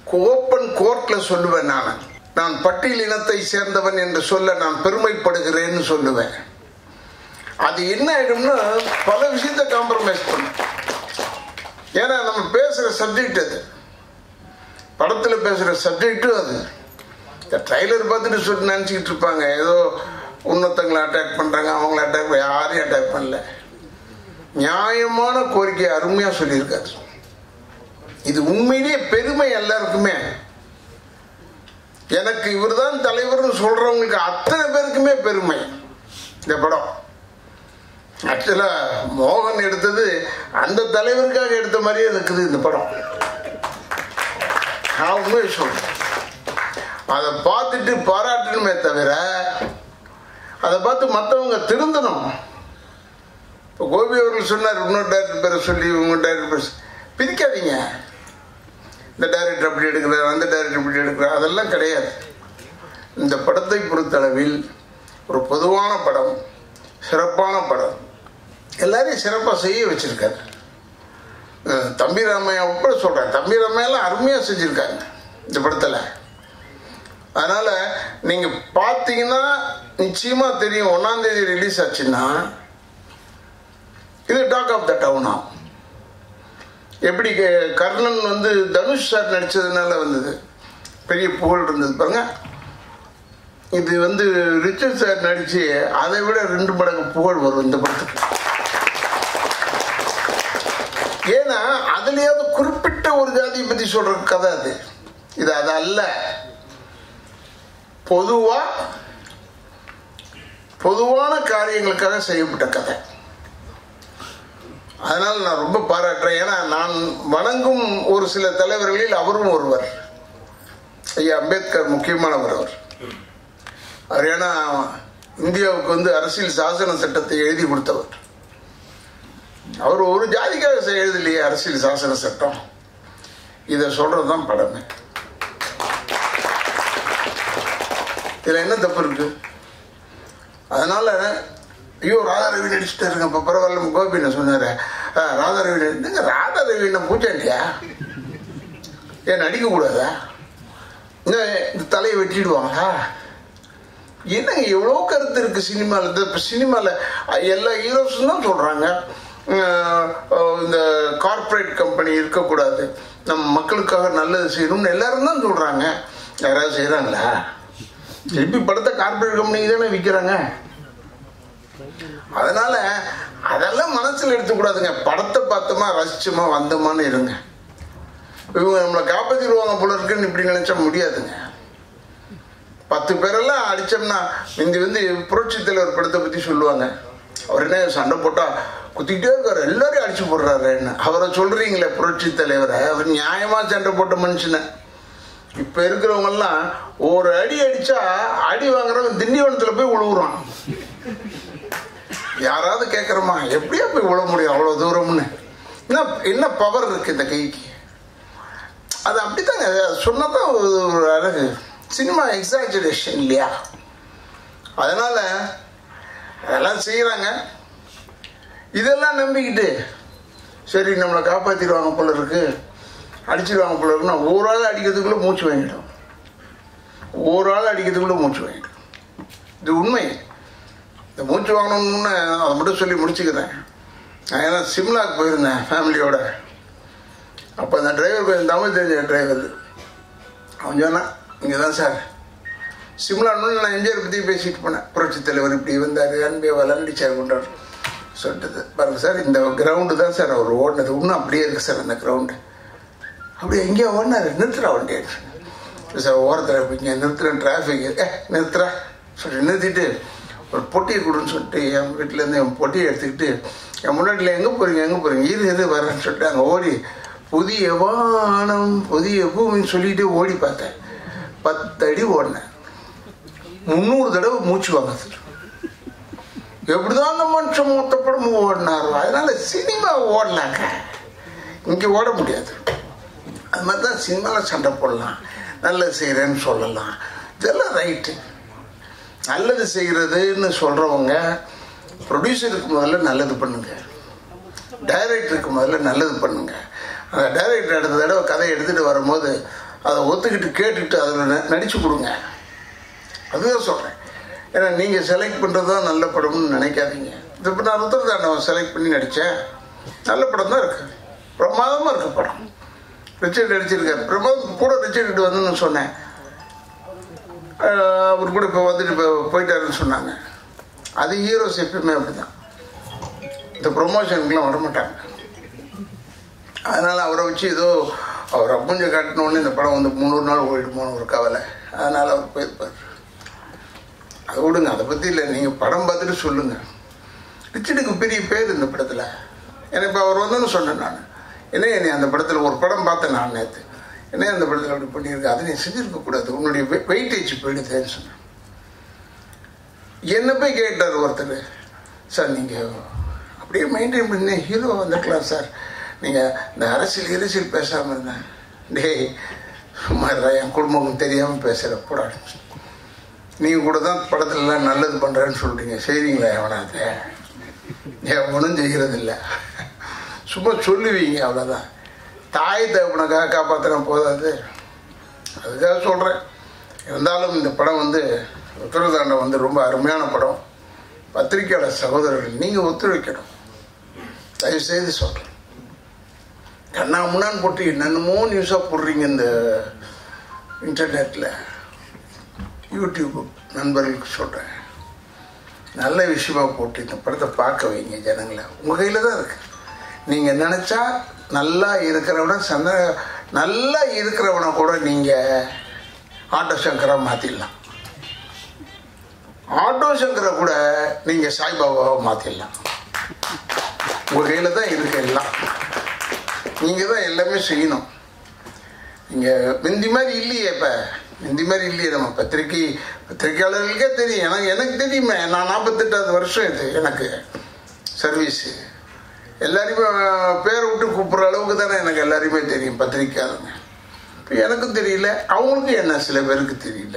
open கோர்ட்ல சொல்லுவேன் நான் நான் பட்டியல் இனத்தை சேர்ந்தவன் என்று சொல்ல நான் பெருமைப்படுகிறேன்னு சொல்லுவேன் அது என்ன ஆயிடும்னா பல விஷயத்தை காம்ப்ரமைஸ் பண்ணும் ஏன்னா நம்ம பேசுற சப்ஜெக்ட் அது படத்துல பேசுற சப்ஜெக்டும் அது இந்த ட்ரைலர் பார்த்துட்டு சொல்லி நினச்சிக்கிட்டு இருப்பாங்க ஏதோ இன்னொருத்தங்களை அட்டாக் பண்றாங்க அவங்கள அட்டாக் யாரையும் அட்டாக் பண்ணல நியாயமான கோரிக்கை அருமையா சொல்லியிருக்காரு இது உண்மையிலேயே பெருமை எல்லாருக்குமே எனக்கு இவர்தான் தலைவர்னு சொல்றவங்களுக்கு அத்தனை பேருக்குமே பெருமை இந்த படம் ஆக்சுவலா மோகன் எடுத்தது அந்த தலைவருக்காக எடுத்த மாதிரியே இருக்குது இந்த படம் நான் உண்மையை சொல்றேன் அதை பார்த்துட்டு பாராட்டணுமே தவிர அதை பார்த்து மற்றவங்க திருந்தணும் இப்போ கோபி அவர்கள் சொன்னார் இன்னொரு டேரக்டர் பேரை சொல்லி உங்க டேரக்டர் பேர் பிரிக்காதீங்க இந்த டைரக்டர் அப்படி எடுக்கிறார் அந்த டைரக்டர் இப்படி எடுக்கிறார் அதெல்லாம் கிடையாது இந்த படத்தை பொறுத்தளவில் ஒரு பொதுவான படம் சிறப்பான படம் எல்லாரையும் சிறப்பாக செய்ய வச்சிருக்காரு அஹ் தம்பி ராமையா உட்பட சொல்றேன் தம்பி ராமையெல்லாம் அருமையாக செஞ்சிருக்காங்க இந்த படத்தில் அதனால நீங்க பார்த்தீங்கன்னா நிச்சயமா தெரியும் ஒன்னாம் தேதி ரிலீஸ் ஆச்சுன்னா இது டாக் ஆஃப் த டவுனா எப்படி க- கர்ணன் வந்து தனுஷ் சார் நடிச்சதுனால வந்தது பெரிய புகழ் இருந்தது பாருங்க இது வந்து ரிச்சர்ட் சார் நடிச்சு அதை விட ரெண்டு மடங்கு புகழ் வரும் இந்த படத்துக்கு ஏன்னா அதுலயாவது குறிப்பிட்ட ஒரு ஜாதியை பத்தி சொல்ற கதை அது இது அது அல்ல பொதுவா பொதுவான காரியங்களுக்காக செய்யப்பட்ட கதை அதனால நான் ரொம்ப பாராட்டுறேன் ஏன்னா நான் வணங்கும் ஒரு சில தலைவர்களில் அவரும் ஒருவர் ஐயா அம்பேத்கர் முக்கியமானவர் அவர் அவர் ஏன்னா இந்தியாவுக்கு வந்து அரசியல் சாசன சட்டத்தை எழுதி கொடுத்தவர் அவர் ஒரு ஜாதிக்காக செ- எழுதலையே அரசியல் சாசன சட்டம் இதை சொல்றதுதான் படமே இதுல என்ன தப்பு இருக்கு அதனால ஐயோ ராதாரவி நடிச்சுட்டாருங்க இப்போ பரவாயில்ல கோபி நான் சொன்னாரு "ஆ, ராதாரவி நடிச்சுங்க ராதாரவி என்ன பூச்சாண்டியா ஏன் நடிக்க கூடாதா என்ன இந்த தலையை வெட்டிடுவாங்களா என்னங்க எவ்வளோ கருத்து இருக்கு சினிமாவில் இந்த இப்போ சினிமாவில் எல்லா ஹீரோஸும் தான் சொல்கிறாங்க இந்த கார்ப்பரேட் கம்பெனி இருக்கக்கூடாது நம்ம மக்களுக்காக நல்லது செய்யணும்னு எல்லாரும் தான் சொல்கிறாங்க யாராவது செய்கிறாங்களா திருப்பி படத்தை கார்ப்பரேட் கம்பெனிக்கு தானே விற்கிறாங்க அதனால அதெல்லாம் மனசில் எடுத்துக்கூடாதுங்க படத்தை பார்த்தோமா ரசிச்சோமா வந்தோமான்னு இருங்க இவங்க நம்மளை காப்பாற்றிடுவாங்க போல இருக்குன்னு இப்படி நினைச்சா முடியாதுங்க பத்து பேரெல்லாம் அடிச்சோம்னா இந்த வந்து புரட்சி தலைவர் படத்தை பத்தி சொல்லுவாங்க அவர் என்ன சண்டை போட்டா குத்திக்கிட்டே இருக்காரு எல்லாரையும் அடிச்சு போடுறாரு என்ன அவரை சொல்றீங்களே புரட்சி தலைவரை அவர் நியாயமா சண்டை போட்ட மனுஷனை இப்ப இருக்கிறவங்க எல்லாம் ஒரு அடி அடிச்சா அடி வாங்குறவங்க திண்டிவனத்துல போய் உழுவுறான் யாராவது கேட்கறோமா எப்படியா போய் விழ முடியும் அவ்வளவு தூரம்னு என்ன என்ன பவர் இருக்கு இந்த கைக்கு அது அப்படித்தாங்க அது சொன்னதான் ஒரு ஒரு அழகு சினிமா எக்ஸாஜரேஷன் இல்லையா அதனால அதெல்லாம் செய்யறாங்க இதெல்லாம் நம்பிக்கிட்டு சரி நம்மளை காப்பாத்திடுவாங்க போல இருக்கு அடிச்சிடுவாங்க போல இருக்குன்னா ஒரு ஆள் அடிக்கிறதுக்குள்ள மூச்சு வாங்கிடும் ஒரு ஆள் அடிக்கிறதுக்குள்ள மூச்சு வாங்கிடும் இது உண்மை இந்த மூச்சு வாங்கணும்னு அதை மட்டும் சொல்லி முடிச்சுக்கிறேன் நான் ஏன்னா சிம்லாக்கு போயிருந்தேன் ஃபேமிலியோட அப்போ அந்த டிரைவர் கொஞ்சம் தமிழ் தெரிஞ்ச டிரைவர் அவன் சொன்னான் இங்கே தான் சார் சிம்லான்னு நான் எம்ஜிஆர் பற்றி பேசிட்டு போனேன் புரட்சி தலைவர் இப்படி வந்தார் அன்பே வளர்ந்துச்சார் கொண்டார் சொல்லிட்டது பாருங்க சார் இந்த கிரவுண்டு தான் சார் அவர் ஓடினது இன்னும் அப்படியே இருக்கு சார் அந்த கிரவுண்டு அப்படி எங்கேயோ ஓடினார் நிறுத்துறா வண்டி சார் ஓரத்தில் இங்கே நிறுத்துறேன் டிராஃபிக் ஏ நிறுத்துறா சொல்லி நிறுத்திட்டு ஒரு பொட்டியை கொடுன்னு சொல்லிட்டு என் வீட்டிலேருந்து என் பொட்டியை எடுத்துக்கிட்டு என் முன்னாடியில் எங்கே போகிறீங்க எங்கே போகிறீங்க இரு எது வரேன்னு சொல்லிட்டு அங்கே ஓடி புதிய வானம் புதிய பூமின்னு சொல்லிட்டு ஓடி பார்த்தேன் பத்து அடி ஓடினேன் முந்நூறு தடவை மூச்சு வாங்குது எப்படிதான் அந்த மனுஷன் மொத்த படமும் ஓடினாரோ அதனால சினிமா ஓடலாங்க இங்கே ஓட முடியாது அது மாதிரி தான் சினிமாவில் சண்டை போடலாம் நல்லது செய்கிறேன்னு சொல்லலாம் இதெல்லாம் ரைட்டு நல்லது செய்கிறதுன்னு சொல்கிறவங்க ப்ரொடியூசருக்கு முதல்ல நல்லது பண்ணுங்க டைரக்டருக்கு முதல்ல நல்லது பண்ணுங்க அந்த டைரக்டர் அடுத்த தடவை கதை எடுத்துகிட்டு வரும்போது அதை ஒத்துக்கிட்டு கேட்டுட்டு அதில் நடிச்சு கொடுங்க அதுதான் சொல்கிறேன் ஏன்னா நீங்கள் செலக்ட் பண்ணுறது தான் நல்ல படம்னு நினைக்காதீங்க இது இப்போ நான் ருத்ரதாண்டவன் செலக்ட் பண்ணி நடித்தேன் நல்ல படம் தான் இருக்கு பிரமாதமாக இருக்கு படம் ரிச்சர்ட் நடிச்சிருக்காரு பிரமாதம் கூட ரிச்சர்ட் வந்துன்னு சொன்னேன் ஆஹ் அவர் கூட இப்போ வந்துட்டு இப்போ போயிட்டாருன்னு சொன்னாங்க அது ஹீரோஸ் எப்பயுமே அப்படிதான் இந்த ப்ரொமோஷனுக்குலாம் வரமாட்டாங்க அதனால் அவரை வச்சு ஏதோ அவர் அப்புஞ்ச காட்டினோடனே இந்த படம் வந்து முந்நூறு நாள் ஓடிடுமோன்னு ஒரு கவலை அதனால் அவர் போயிருப்பார் அதை விடுங்க அதை பற்றி இல்லை நீங்கள் படம் பார்த்துட்டு சொல்லுங்கள் ரிச்சர்டுக்கு பெரிய பேர் இந்த படத்தில் ஏன்னா இப்போ அவர் வந்தோன்னு சொன்னேன் நான் என்ன நீ அந்த படத்தில் ஒரு படம் பார்த்தேன் நான் நேற்று என்ன அந்த படத்தில் அப்படி பண்ணியிருக்க அதை நீ செஞ்சிருக்கக்கூடாது உன்னுடைய வெயிட்டேஜ் போயிடுதேன்னு சொன்னேன் என்ன போய் கேட்டார் ஒருத்தர் சார் நீங்கள் அப்படியே மெயின்டைன் பண்ணி ஹீரோ வந்திருக்கலாம் சார் நீங்கள் இந்த அரசியல் அரசியல் பேசாமல் இருந்தேன் டேய் சும்மா இருடா, என் குடும்பம் தெரியாமல் பேசுகிற போடா நீங்கள் கூட தான் படத்துலலாம் நல்லது பண்ணுறேன்னு சொல்கிறீங்க செய்வீங்களா எவனாத எவனும் செய்கிறது இல்லை சும்மா சொல்லுவீங்க அவ்வளோதான் தாய் தகப்பனுக்காக காப்பாற்றினா போதாது அதுக்காக சொல்கிறேன் இருந்தாலும் இந்த படம் வந்து உத்தரதாண்டம் வந்து ரொம்ப அருமையான படம் பத்திரிக்கையாளர் சகோதரர்கள் நீங்கள் ஒத்துழைக்கணும் தயவு செய்து சொல்கிறேன் கண்ணா முன்னான்னு போட்டு என்னென்னமோ நியூஸாக போடுறீங்க இந்த இன்டர்நெட்டில் யூடியூப் நண்பர்களுக்கு சொல்கிறேன் நல்ல விஷயமா போட்டு இந்த படத்தை பார்க்க வைங்க ஜனங்களை உங்கள் கையில் தான் இருக்கு நீங்கள் நினச்சா நல்லா இருக்கிறவன சந்த நல்லா இருக்கிறவனை கூட நீங்கள் ஆட்டோ சங்கரா மாற்றிடலாம் ஆட்டோ சங்கரை கூட நீங்கள் சாய்பாபாவை மாற்றிடலாம் உங்கள் கையில் தான் இருக்கு எல்லாம் நீங்கள் தான் எல்லாமே செய்யணும் நீங்கள் முந்தி மாதிரி இல்லையே இப்போ முந்தி மாதிரி இல்லையே நம்ம பத்திரிக்கை பத்திரிக்கையாளர்களுக்கே தெரியும் எனக்கு எனக்கு தெரியுமே நான் நாற்பத்தெட்டாவது வருஷம் இது எனக்கு சர்வீஸு எல்லாரையுமே பேரை விட்டு கூப்பிட்ற அளவுக்கு தானே எனக்கு எல்லாரையுமே தெரியும் பத்திரிக்கையாளங்க இப்போ எனக்கும் தெரியல அவங்களுக்கும் என்ன சில பேருக்கு தெரியல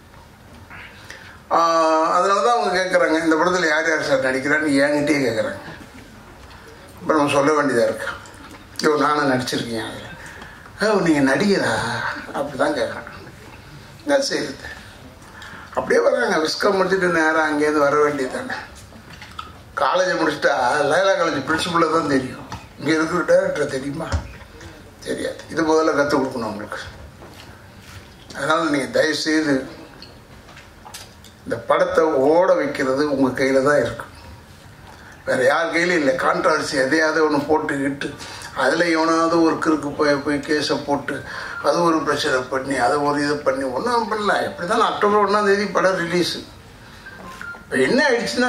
அதனால தான் அவங்க கேட்குறாங்க இந்த படத்தில் யார் யார் சார் நடிக்கிறான்னு என்கிட்டயே கேட்குறாங்க இப்போ நம்ம சொல்ல வேண்டியதாக இருக்கு ஐயோ நானும் நடிச்சிருக்கேன் அதில் ஓ நீங்கள் நடிகரா அப்படி தான் கேட்குறாங்க என்ன செய்யுது அப்படியே வர்றாங்க விஸ்கம் முடிச்சுட்டு நேரம் அங்கேருந்து வர வேண்டியது தானே காலேஜை முடிச்சுட்டா லைலா காலேஜ் பிரின்சிபலை தான் தெரியும் இங்கே இருக்கிற டேரக்டர் தெரியுமா தெரியாது இது முதல்ல கற்றுக் கொடுக்கணும் உங்களுக்கு அதனால் நீங்கள் தயவுசெய்து இந்த படத்தை ஓட வைக்கிறது உங்கள் கையில் தான் இருக்கு வேற யார் கையிலும் இல்லை கான்ட்ராவர்சி எதையாவது ஒன்று போட்டுக்கிட்டு அதில் எவனாவது ஒரு கிறுக்கு போய் போய் கேஸை போட்டு அது ஒரு பிரச்சனை பண்ணி அதை ஒரு இது பண்ணி ஒன்றும் பண்ணல எப்படி தான் அக்டோபர் ஒன்றாம் தேதி படம் ரிலீஸு இப்போ என்ன ஆயிடுச்சுன்னா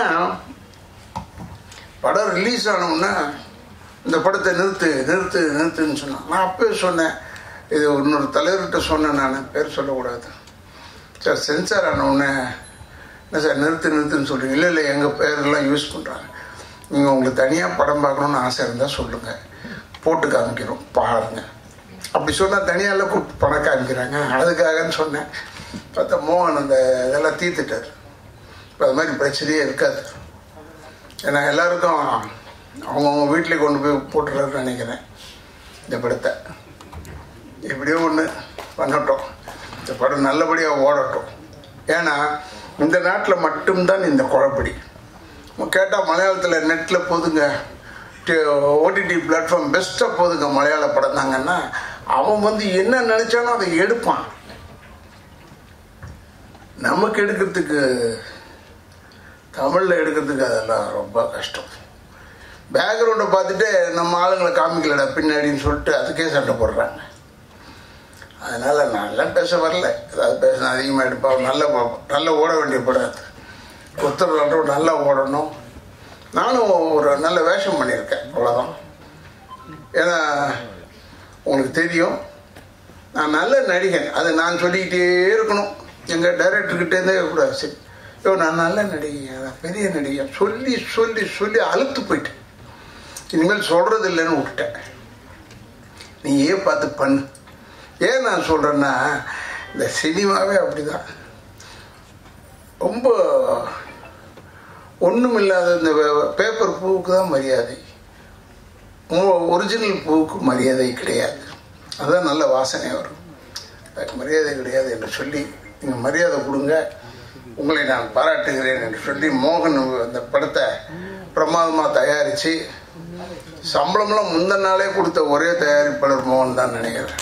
படம் ரிலீஸ் ஆனோம்னா இந்த படத்தை நிறுத்து நிறுத்து நிறுத்துன்னு சொன்னான் நான் அப்பவே சொன்னேன் இது இன்னொரு தலைவர்கிட்ட சொன்னேன் நான் பேர் சொல்லக்கூடாது சார் சென்சார் ஆனவுடனே என்ன சார் நிறுத்து நிறுத்துன்னு சொல்கிறீங்க இல்லை இல்லை எங்கள் பேரெல்லாம் யூஸ் பண்ணுறாங்க நீங்கள் உங்களுக்கு தனியாக படம் பார்க்கணுன்னு ஆசை இருந்தால் சொல்லுங்கள் போட்டு காமிக்கிறோம் பாருங்க அப்படி சொன்னால் தனியால் கூப்பிட்டு படம் காமிக்கிறாங்க அதுக்காகன்னு சொன்னேன் பார்த்தா மோகன் அந்த இதெல்லாம் தீர்த்துட்டார் இப்போ அது மாதிரி பிரச்சனையே இருக்காது ஏன்னா எல்லாருக்கும் அவங்கவுங்க வீட்டிலே கொண்டு போய் போட்டுறாருன்னு நினைக்கிறேன் இந்த படத்தை எப்படியோ ஒன்று பண்ணட்டும் இந்த படம் நல்லபடியாக ஓடட்டும் ஏன்னா இந்த நாட்டில் மட்டும்தான் இந்த குழப்படி கேட்டால் மலையாளத்தில் நெட்டில் போதுங்க ஓடிடி பிளாட்ஃபார்ம் பெஸ்ட்டாக போதுங்க மலையாள படம் தாங்கன்னா அவன் வந்து என்ன நினைச்சானோ அதை எடுப்பான் நமக்கு எடுக்கிறதுக்கு தமிழில் எடுக்கிறதுக்கு அதெல்லாம் ரொம்ப கஷ்டம் பேக்ரவுண்டை பார்த்துட்டு நம்ம ஆளுங்களை காமிக்கலடா பின்னாடின்னு சொல்லிட்டு அதுக்கே சண்டை போடுறாங்க அதனால் நான் எல்லாம் பேச வரல ஏதாவது பேசினா அதிகமாக எடுப்போம் நல்ல நல்ல ஓட வேண்டிய படம் அது ஒருத்தர் நல்லா ஓடணும் நானும் ஒரு நல்ல வேஷம் பண்ணியிருக்கேன் அவ்வளோதான் ஏன்னா உங்களுக்கு தெரியும் நான் நல்ல நடிகன் அதை நான் சொல்லிக்கிட்டே இருக்கணும் எங்கள் டைரக்டர்கிட்டேருந்தே கூடாது சரி ஐயோ நான் நல்ல நடிகை நான் பெரிய நடிகை சொல்லி சொல்லி சொல்லி அழுத்து போயிட்டேன் இனிமேல் சொல்கிறது இல்லைன்னு விட்டுட்டேன் நீ ஏன் பார்த்து பண்ணு ஏன் நான் சொல்கிறேன்னா இந்த சினிமாவே அப்படிதான் ரொம்ப ஒன்றும் இல்லாத இந்த பேப்பர் பூவுக்கு தான் மரியாதை ஒரிஜினல் பூவுக்கு மரியாதை கிடையாது அதுதான் நல்ல வாசனை வரும் அதுக்கு மரியாதை கிடையாது என்று சொல்லி நீங்கள் மரியாதை கொடுங்க உங்களை நான் பாராட்டுகிறேன் என்று சொல்லி மோகன் அந்த படத்தை பிரமாதமாக தயாரித்து சம்பளம்லாம் முந்தின நாளே கொடுத்த ஒரே தயாரிப்பாளர் மோகன் தான் நினைக்கிறேன்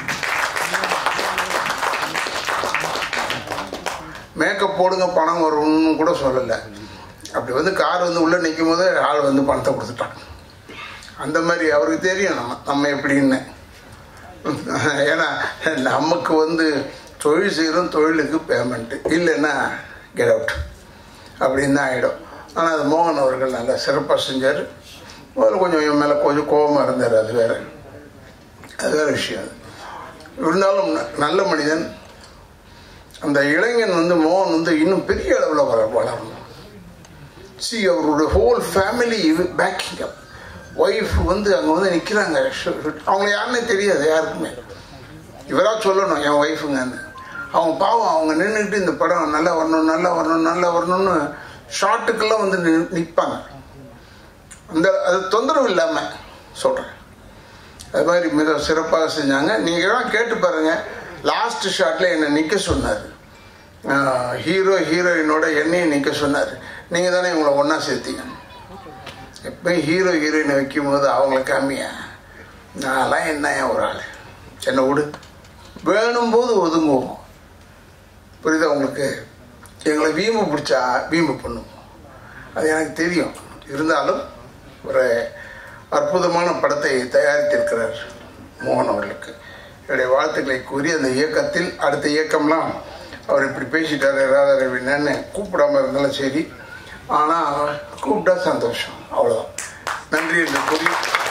மேக்கப் போடுங்க பணம் வரும்னு கூட சொல்லலை அப்படி வந்து கார் வந்து உள்ளே நிற்கும் போது ஆள் வந்து பணத்தை கொடுத்துட்டான் அந்த மாதிரி அவருக்கு தெரியும் நம்ம நம்ம எப்படின்னு ஏன்னா நமக்கு வந்து தொழில் செய்கிறோம் தொழிலுக்கு பேமெண்ட்டு இல்லைன்னா கெட் அவுட் அப்படின்னு தான் ஆகிடும் ஆனால் அது மோகன் அவர்கள் நல்லா சிறப்பாக செஞ்சார் முதல்ல கொஞ்சம் என் மேலே கொஞ்சம் கோபமாக இருந்தார் அது வேற அது வேற விஷயம் அது இருந்தாலும் ந- நல்ல மனிதன் அந்த இளைஞன் வந்து மோகன் வந்து இன்னும் பெரிய அளவில் வள வளரணும் சி அவருடைய whole family packing up wife வந்து அங்கே வந்து நிற்கிறாங்க அவங்க யாருன்னே தெரியாது யாருக்குமே இவராக சொல்லணும் என் ஒய்ஃபுங்கன்னு அவங்க பாவம் அவங்க நின்றுக்கிட்டு இந்த படம் நல்லா வரணும் நல்லா வரணும் நல்லா வரணும்னு ஷார்ட்டுக்கெல்லாம் வந்து நிற்பாங்க அந்த அது தொந்தரவு இல்லாமல் சொல்கிறேன் அது மாதிரி மிக சிறப்பாக செஞ்சாங்க நீங்களாம் கேட்டு பாருங்க லாஸ்ட் ஷாட்டில் என்னை நிற்க சொன்னார் ஹீரோ ஹீரோயினோட என்னையும் நிற்க சொன்னார் நீங்கள் தானே இவங்களை ஒன்றா சேர்த்தீங்க எப்பயும் ஹீரோ ஹீரோயினை வைக்கும் போது அவங்கள காமியா நான்லாம் என்ன ஒரு ஆள் என்னை விடு வேணும் போது ஒதுங்குவோம் புரியுதா உங்களுக்கு எங்களை வீம்பு பிடிச்சா வீம்பு பண்ணுவோம் அது எனக்கு தெரியும் இருந்தாலும் ஒரு அற்புதமான படத்தை தயாரித்திருக்கிறார் மோகன் அவர்களுக்கு என்னுடைய வாழ்த்துக்களை கூறி அந்த இயக்கத்தில் அடுத்த இயக்கம்லாம் அவர் இப்படி பேசிட்டாரு ராதா ரவின்னு கூப்பிடாம இருந்தாலும் சரி ஆனால் கூப்பிட்டா சந்தோஷம் அவ்வளோதான் நன்றி என்று கூறி